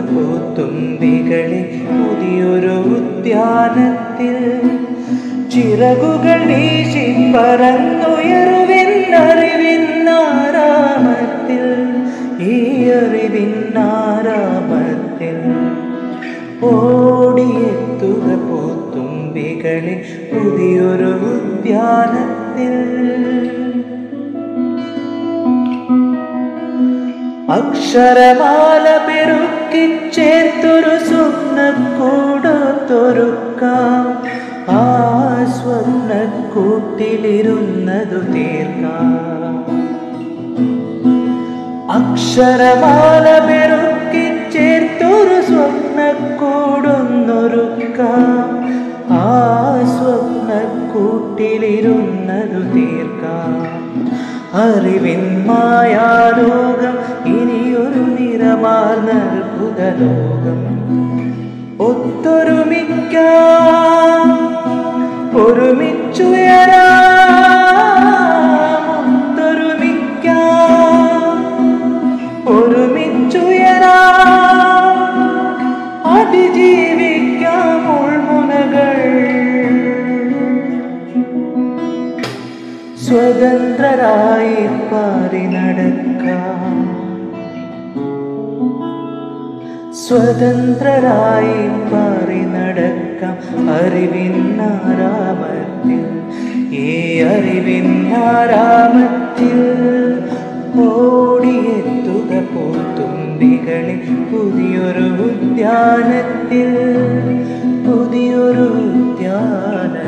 പൂത്തുമ്പികളെ പുതിയൊരു ഉദ്യാനത്തിൽ ചിറകുകൾ വീശി പറന്നുയരുവിന്നറിവിന്നാരാമത്തിൽ ഈ അറിവിന്നാരാമത്തിൽ ഓടിയെത്തുക പൂത്തുമ്പികളെ പുതിയൊരു ഉദ്യാനത്തിൽ അക്ഷരമാല പെരുക്കി ചേർത്തൊരു സ്വപ്നക്കൂടത്തൊരുക്കാം ആ സ്വപ്നക്കൂട്ടിലിരുന്നതു തീർക്കാം അക്ഷരമാല പെരുക്കി ചേർത്തൊരു സ്വപ്നക്കൂടൊന്നൊരുക്കാം ആ സ്വപ്നക്കൂട്ടിലിരുന്നതു തീർക്കാം അറിവിൻ മായാലോകം ഇനിയൊരു നിറമാർന്ന അത്ഭുത ലോകം ഒത്തൊരുമിക്കാം ഒരുമിച്ചുയരാം ഒത്തൊരുമിക്കാം ഒരുമിച്ചുയരാം അതിജീവിക്കാം ഉൾമുനകൾ സ്വതന്ത്രരായി പാറി നടക്കാം സ്വതന്ത്രരായി പാറി നടക്കാം അറിവിന്നാരാമത്തിൽ ഈ അറിവിന്നാരാമത്തിൽ ഓടിയെത്തുക പൂത്തുമ്പികളെ പുതിയൊരു ഉദ്യാനത്തിൽ പുതിയൊരു ഉദ്യാന